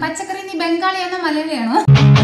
പച്ചക്കറി നീ ബംഗാളിയാണോ മലയാളിയാണോ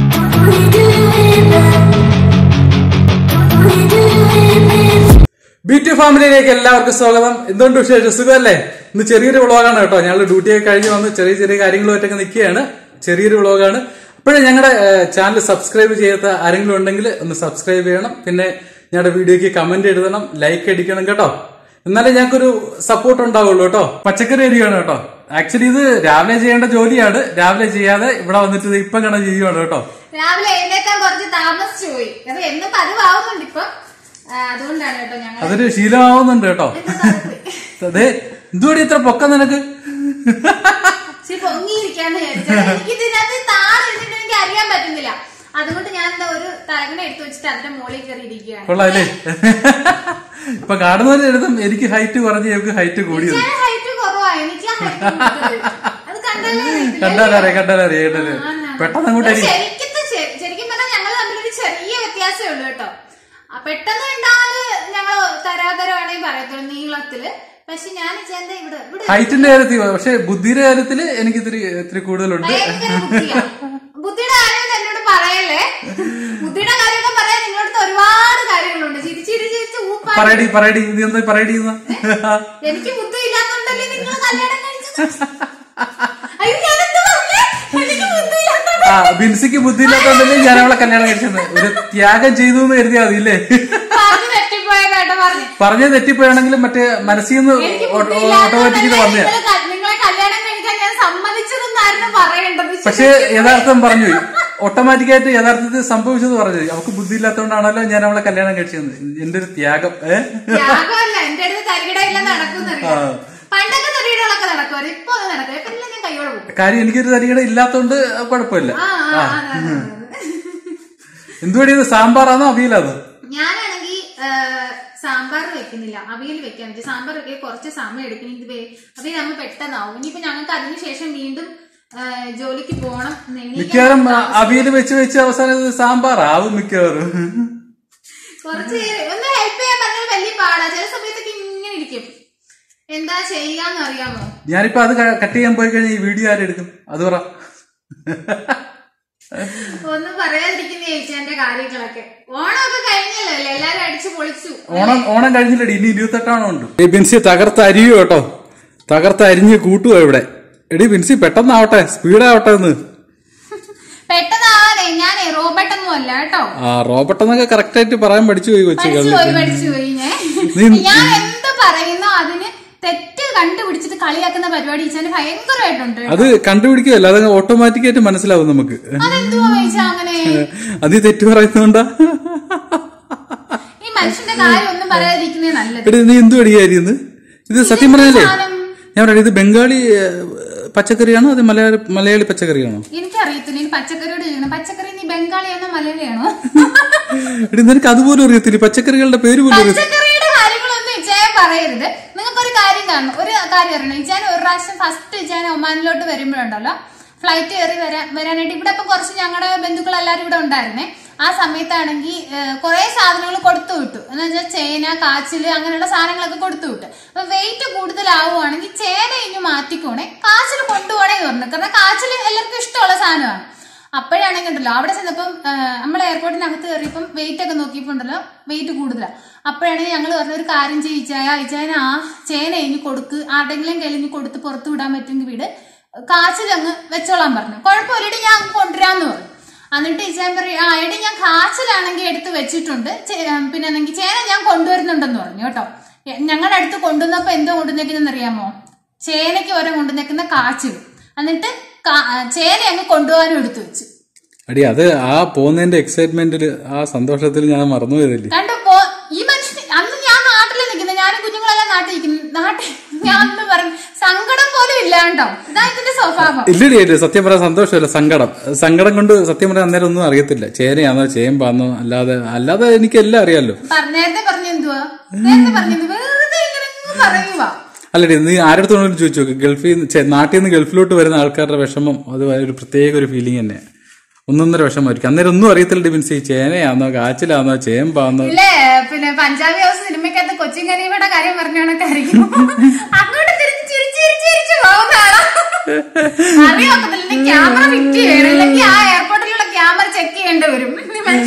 ബ്യൂട്ടി ഫാമിലിയിലേക്ക് എല്ലാവർക്കും സ്വാഗതം എന്തുകൊണ്ട് വിശേഷം സുഖമല്ലേ ഇന്ന് ചെറിയൊരു വ്ളോഗാണ് കേട്ടോ ഞങ്ങൾ ഡ്യൂട്ടിയൊക്കെ കഴിഞ്ഞ് വന്ന് ചെറിയ ചെറിയ കാര്യങ്ങളുമായിട്ടൊക്കെ നിൽക്കുകയാണ് ചെറിയൊരു വ്ളോഗാണ് അപ്പോഴും ഞങ്ങളുടെ ചാനൽ സബ്സ്ക്രൈബ് ചെയ്യാത്ത ആരെങ്കിലും ഉണ്ടെങ്കിൽ ഒന്ന് സബ്സ്ക്രൈബ് ചെയ്യണം പിന്നെ ഞങ്ങളുടെ വീഡിയോക്ക് കമന്റ് എഴുതണം ലൈക്ക് അടിക്കണം കേട്ടോ എന്നാലേ ഞങ്ങൾക്കൊരു സപ്പോർട്ട് ഉണ്ടാവുള്ളൂ കേട്ടോ പച്ചക്കറി അരിയാണ് കേട്ടോ ആക്ച്വലി ഇത് രാവിലെ ചെയ്യേണ്ട ജോലിയാണ് രാവിലെ ചെയ്യാതെ ഇവിടെ വന്നിട്ട് ഇത് ഇപ്പം കണ ചെയ്യുവാണ് കേട്ടോ രാവിലെ എഴുന്നേക്കാൻ കുറച്ച് താമസിച്ചു പോയി അത് എന്നും പതിവാവുന്നുണ്ട് ഇപ്പൊ ആ, അതുകൊണ്ടാണ് കേട്ടോ ഞങ്ങൾ അതൊരു ശീലമാവുന്നുണ്ട് കേട്ടോ അതെ എന്തുകൂടി ഇത്ര പൊക്കം നിനക്ക് ഇച്ചിരി പൊങ്ങിയിരിക്കാന്ന് വിചാരിച്ചത് എനിക്ക് ഇതിനകത്ത് താറിരുന്നിട്ട് എനിക്ക് അറിയാൻ പറ്റുന്നില്ല അതുകൊണ്ട് ഞാൻ എന്താ ഒരു തലങ്ങണ എടുത്തു വെച്ചിട്ട് അതിന്റെ മുകളിൽ കയറി ഇരിക്കുകയാണ് കൊള്ളാല്ലേ ഇപ്പൊ കാണുന്നവരെടുത്തും എനിക്ക് ഹൈറ്റ് കുറഞ്ഞ് എനിക്ക് ഹൈറ്റ് കൂടിയത് ഞാൻ ഹൈറ്റ് കുറവാ എനിക്ക് height കൂടുതല്. അത് കണ്ടല്ലേ അറിയത്തില്ലേ? കണ്ടാലറിയാം കണ്ടാലറിയാം കേട്ടത് ആ, ആ. പെട്ടെന്ന് അങ്ങോട്ട് അത് ശരിക്കത്തെ ശ- ശരിക്കും പറഞ്ഞാൽ ഞങ്ങൾ തമ്മിലൊരു ചെറിയ വ്യത്യാസമേ ഉള്ളൂ കേട്ടോ ആ, പെട്ടെന്ന് ഉണ്ടാല് ഞങ്ങൾ തരാതരമാണെങ്കിൽ പറയത്തുള്ളൂ നീളത്തില് പക്ഷെ ഞാൻ ചെന്ത ഇവിടെ ഇവിടെ ഹൈറ്റിന്റെ കാര്യത്തിൽ പക്ഷെ ബുദ്ധിയുടെ കാര്യത്തില് എനിക്ക് ഇത്തിരി ഇത്തിരി കൂടുതലുണ്ട് ഭയങ്കര ബുദ്ധിയാ ബുദ്ധിയുടെ കാര്യം എന്നോട് പറയല്ലേ ബുദ്ധിയുടെ കാര്യമൊക്കെ പറയാൻ നിങ്ങളടുത്ത് ഒരുപാട് കാര്യങ്ങളുണ്ട് ചിരി ചിരി ചിരിച്ച് ഊപ്പാ പറയടി പറയടി നീ എന്താ പറയടി എന്ന്? എനിക്ക് ബുദ്ധി ഇല്ലാത്തോണ്ടല്ലേ നിങ്ങൾ കല്യാണം കഴിച്ചത് അയ്യോ ഞാനെന്താ പറഞ്ഞേ? എനിക്ക് ബുദ്ധി ഇല്ലാത്തോണ്ട് ആ ബിൻസിക്ക് ബുദ്ധി ഇല്ലാത്തോണ്ടല്ലേ ഞാൻ അവളെ കല്യാണം കഴിച്ചത് ഒരു ത്യാഗം ചെയ്തു എന്ന് കരുതിയാ മതി ഇല്ലേ പറഞ്ഞു തെറ്റിപ്പോയതാട്ടോ പറഞ്ഞു പറഞ്ഞത് തെറ്റിപ്പോയാണെങ്കിലും മറ്റേ മനസ്സിൽ നിന്ന് എനിക്ക് ഓട്ടോമാറ്റിക് ഇത് വന്നേ നിങ്ങളെ ക- നിങ്ങളെ കല്യാണം കഴിക്കാൻ ഞാൻ സമ്മതിച്ചതെന്നായിരുന്നു പറയേണ്ടത് പക്ഷേ യഥാർത്ഥം പറഞ്ഞു ഓട്ടോമാറ്റിക് ആയിട്ട് യഥാർത്ഥത്തിൽ സംഭവിച്ചത് പറഞ്ഞത് അവൾക്ക് ബുദ്ധി ഇല്ലാത്തതുകൊണ്ടാണല്ലോ ഞാൻ അവളെ കല്യാണം കഴിച്ചത് എന്റെ ഒരു ത്യാഗം ഏഹ് ത്യാഗമല്ല എന്റെ അടുത്ത് തരികിടയില്ല നടക്കുന്നറിയാം ആ. പണ്ടൊക്കെ തരികിടകളൊക്കെ നടക്കുമായിരുന്നു ഇപ്പൊ അത് നടക്കില്ല ഇപ്പൊ എല്ലാം ഞാൻ കൈയോടെ പോകും കാര്യം എനിക്കൊരു തരികട ഇല്ലാത്തോണ്ട് കുഴപ്പമില്ല ആ ആ, അതെ, അതെ, അതെ. എന്തുവടി ഇത് സാമ്പാറാണോ അവിയലാണോ ഞാനാണെങ്കിൽ സാമ്പാർ വെക്കുന്നില്ല അവിയൽ വെക്കാൻ പറ്റും സാമ്പാർ വെക്കാൻ കുറച്ച് സമയം എടുക്കും ഇത് വേ- അപ്പൊ നമ്മൾ പെട്ടെന്നാവും ഇനിയിപ്പോ ഞങ്ങൾക്ക് അതിനുശേഷം വീണ്ടും ആ, ജോലിക്ക് പോകണം എന്ന് എണീക്കാൻ മിക്കവാറും അവിയൽ വെച്ച് വെച്ച് അവസാനം ഇത് സാമ്പാറാവും മിക്കവാറും കുറച്ച് പേര് ഒന്ന് ഹെൽപ്പ് ചെയ്യാൻ പറഞ്ഞാൽ വലിയ പാടാ ചില സമയത്തൊക്കെ ഇങ്ങനെ ഇരിക്കും എന്താ ചെയ്യാന്ന് അറിയാമോ ഞാനിപ്പോ അത് കട്ട് ചെയ്യാൻ പോയി കഴിഞ്ഞാൽ ഈ വീഡിയോ ആരെടുക്കും അത് പറ ഒന്നും പറയാതിരിക്കുന്ന ചേച്ചിന്റെ കാര്യങ്ങളൊക്കെ ഓണമൊക്കെ കഴിഞ്ഞല്ലോ അല്ലേ എല്ലാരും അടിച്ചു പൊളിച്ചു ഓണം ഓണം കഴിഞ്ഞില്ലടി ഇനി ഇരുപത്തെട്ടാണോ ഉണ്ട് ബിൻസി തകർത്ത് അരിയോ കേട്ടോ തകർത്ത് അരിഞ്ഞ് കൂട്ടുവോ ഇവിടെ എടി ബിൻസി പെട്ടെന്നാവട്ടെ സ്പീഡാവട്ടെ എന്ന് പെട്ടെന്നാവാനേ ഞാനേ റോബോട്ട് ഒന്നും അല്ല കേട്ടോ ആ റോബർട്ട് എന്നൊക്കെ കറക്റ്റ് ആയിട്ട് പറയാൻ പഠിച്ചു പോയി കൊച്ചു പഠിച്ചു കള്ളി പോയി പഠിച്ചു പോയി ഞാൻ നീ- ഞാൻ എന്ത് പറയുന്നോ അതിന് തെറ്റ് കണ്ടുപിടിച്ചിട്ട് കളിയാക്കുന്ന പരിപാടി ഈച്ചാന് ഭയങ്കരമായിട്ടുണ്ട് അത് കണ്ടുപിടിക്കുകയല്ല അത് ഓട്ടോമാറ്റിക് ആയിട്ട് മനസ്സിലാവും നമുക്ക് അതെന്തുവാ ചോദിച്ചാ അങ്ങനെ അത് ഈ തെറ്റ് പറയുന്നോണ്ടാ ഈ മനുഷ്യന്റെ കാര്യം ഒന്നും പറയാതിരിക്കുന്നേ നല്ലത് എടി നീ എന്തു അടിയായിരുന്നു ഇത് സത്യം പറഞ്ഞാലേ സാധനം ഞാൻ പറയാം ഇത് ബംഗാളി ഏഹ്, പച്ചക്കറിയാണോ അത് മലയാളി മലയാളി പച്ചക്കറിയാണോ എനിക്കറിയത്തില്ല എനിക്ക് പച്ചക്കറിയോട് ചോദിക്കണം പച്ചക്കറി നീ ബംഗാളിയാണോ മലയാളിയാണോ എടി നിനക്ക് അതുപോലും അറിയത്തില്ല പച്ചക്കറികളുടെ പേര് പോലും അറിയത്തില്ല പച്ചക്കറിയുടെ കാര്യങ്ങളൊന്നും ഇച്ചായൻ പറയരുത് നിങ്ങൾക്കൊരു കാര്യം കാണണം ഒരു കാര്യം അറിയണം ഇച്ചാൻ ഒരു പ്രാവശ്യം ഫസ്റ്റ് ഇച്ചാൻ ഒമാനിലോട്ട് വരുമ്പോഴുണ്ടല്ലോ ഫ്ലൈറ്റ് കയറി വരാൻ വരാനായിട്ട് ഇവിടെ ഇപ്പൊ കുറച്ച് ഞങ്ങളുടെ ബന്ധുക്കൾ എല്ലാവരും ഇവിടെ ഉണ്ടായിരുന്നേ ആ സമയത്താണെങ്കിൽ കുറെ സാധനങ്ങൾ കൊടുത്തു വിട്ടു എന്ന് വെച്ചാൽ ചേന കാച്ചില് അങ്ങനെയുള്ള സാധനങ്ങളൊക്കെ കൊടുത്തു വിട്ടു അപ്പൊ വെയിറ്റ് കൂടുതലാവുകയാണെങ്കിൽ ചേന ഇനി മാറ്റിക്കോണേ കാച്ചിൽ കൊണ്ടുപോകണേ പറഞ്ഞു കാരണം കാച്ചിൽ എല്ലാവർക്കും ഇഷ്ടമുള്ള സാധനമാണ് അപ്പോഴാണെങ്കിൽ ഉണ്ടല്ലോ അവിടെ ചെന്നപ്പം നമ്മൾ എയർപോർട്ടിനകത്ത് കയറിയപ്പം വെയിറ്റ് ഒക്കെ നോക്കിയപ്പോൾ ഉണ്ടല്ലോ വെയിറ്റ് കൂടുതലാണ് അപ്പോഴാണെങ്കിൽ ഞങ്ങൾ പറഞ്ഞ ഒരു കാര്യം ചെയ്യിച്ചായ അയച്ചായ ആ ചേന ഇനി കൊടുക്ക് ആരുടെങ്കിലും കയ്യിൽ ഇനി കൊടുത്ത് പുറത്ത് വിടാൻ പറ്റുമെങ്കിൽ വീട് കാച്ചിലങ്ങ് വെച്ചോളാൻ പറഞ്ഞു കുഴപ്പമില്ലടി ഞാൻ അങ്ങ് കൊണ്ടുവരാന്ന് പറഞ്ഞു എന്നിട്ട് ഇച്ചാൻ പറയും ആ എടി ഞാൻ കാച്ചിലാണെങ്കിൽ എടുത്ത് വെച്ചിട്ടുണ്ട് ചേ- പിന്നെ അല്ലെങ്കിൽ ചേന ഞാൻ കൊണ്ടുവരുന്നുണ്ടെന്ന് പറഞ്ഞു കേട്ടോ എ- ഞങ്ങളുടെ അടുത്ത് കൊണ്ടുവന്നപ്പോ എന്തോ കൊണ്ടുവന്നേക്കുന്നെന്ന് അറിയാമോ ചേനയ്ക്ക് ഓരോ കൊണ്ടുവന്നേക്കുന്ന കാച്ചിലും എന്നിട്ട് കാ- ചേന അങ്ങ് കൊണ്ടുപോകാനും എടുത്തു വെച്ചു അടി അത് ആ പോകുന്നതിന്റെ എക്സൈറ്റ്മെന്റില് ആ സന്തോഷത്തിൽ ഞാൻ മറന്നുപോയതല്ലേ കണ്ടു പോ ഈ മനുഷ്യൻ അന്ന് ഞാൻ നാട്ടിൽ നിൽക്കുന്നത് ഞാനും കുഞ്ഞുങ്ങളെല്ലാം നാട്ടിൽ നിൽക്കുന്നു നാട്ടിൽ ഞാൻ അന്ന് പറഞ്ഞു സങ്കടം പോലും ഇല്ല കേട്ടോ ഇതാ ഇതിന്റെ സ്വഭാവം ഇല്ലടി ഇല്ല സത്യം പറയാൻ സന്തോഷമല്ല സങ്കടം സങ്കടം കൊണ്ട് സത്യം പറയാൻ അന്നേരം ഒന്നും അറിയത്തില്ല ചേനയാണോ ചേമ്പാന്നോ അല്ലാതെ അല്ലാതെ എനിക്ക് എല്ലാം അറിയാലോ പറ- നേരത്തെ പറഞ്ഞു എന്തുവാ നേരത്തെ പറഞ്ഞത് വെറുതെ ഇങ്ങനെ അങ്ങ് പറയുക അല്ലടി നീ ആരടുത്തോണെങ്കിലും ചോദിച്ചു നോക്ക് ഗൾഫിൽ നിന്ന് ഛെ, നാട്ടിൽ നിന്ന് ഗൾഫിലോട്ട് വരുന്ന ആൾക്കാരുടെ വിഷമം അത് ഒരു പ്രത്യേക ഒരു ഫീലിംഗ് തന്നെ ഒന്നൊന്നര വിഷമമായിരിക്കും അന്നേരം ഒന്നും അറിയത്തില്ല ബിൻസി ചേനയാന്നോ കാച്ചിലാന്നോ ചേമ്പാന്നോ ഇല്ലേ പിന്നെ പഞ്ചാബി ഹൗസ് സിനിമയ്ക്കകത്ത് കൊച്ചിൻ കരീബയുടെ കാര്യം പറഞ്ഞാണൊക്കെ ആയിരിക്കും അങ്ങോട്ട് തിരിച്ച് ചിരിച്ച് ചിരിച്ച് ചിരിച്ച് പോകുന്നതാണോ അറിയാത്തില്ല ക്യാമറ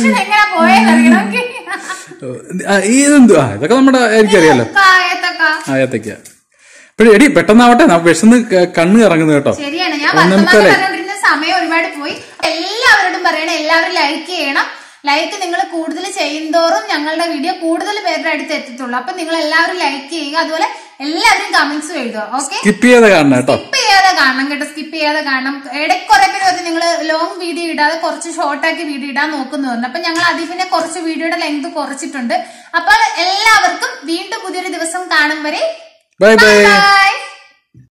കൺഫ്യൂഷൻ എങ്ങനെ പോയെന്ന് അറിയണമെങ്കിൽ ആ, ഇതെന്തു ആ ഇതൊക്കെ നമ്മുടെ എനിക്കറിയാലോ കായത്തൊക്കെ ആയത്തേക്ക അപ്പോഴും എടി പെട്ടെന്നാവട്ടെ നമുക്ക് വിശന്ന് ക- കണ്ണ് ഇറങ്ങുന്നത് കേട്ടോ ശരിയാണ് ഞാൻ ഒന്നേ വർത്തമാനം മുക്കാലായി. പറഞ്ഞോണ്ടിരുന്ന സമയം ഒരുപാട് പോയി എല്ലാവരോടും പറയണം എല്ലാവരും ലൈക്ക് ചെയ്യണം ലൈക്ക് നിങ്ങൾ കൂടുതൽ ചെയ്യുന്തോറും ഞങ്ങളുടെ വീഡിയോ കൂടുതൽ പേരുടെ അടുത്ത് എത്തത്തുള്ളൂ അപ്പൊ നിങ്ങൾ എല്ലാവരും ലൈക്ക് ചെയ്യുക അതുപോലെ എല്ലാവരും കമന്റ്സും എഴുതുക ഓക്കെ സ്കിപ്പ് ചെയ്ത് കാണണം കേട്ടോ സ്കിപ്പ് ചെയ്യാതെ കാണണം കേട്ടോ സ്കിപ്പ് ചെയ്യാതെ കാണണം ഇടയ്ക്ക് കുറെ പേര് വന്ന് നിങ്ങൾ ലോങ് വീഡിയോ ഇടാതെ കുറച്ച് ഷോർട്ട് ആക്കി വീഡിയോ ഇടാൻ നോക്കുന്നു പറഞ്ഞു അപ്പൊ ഞങ്ങൾ അതിൽ പിന്നെ കുറച്ച് വീഡിയോയുടെ ലെങ്ത് കുറച്ചിട്ടുണ്ട് അപ്പോൾ എല്ലാവർക്കും വീണ്ടും പുതിയൊരു ദിവസം കാണും വരെ ബൈ ബൈ ബൈ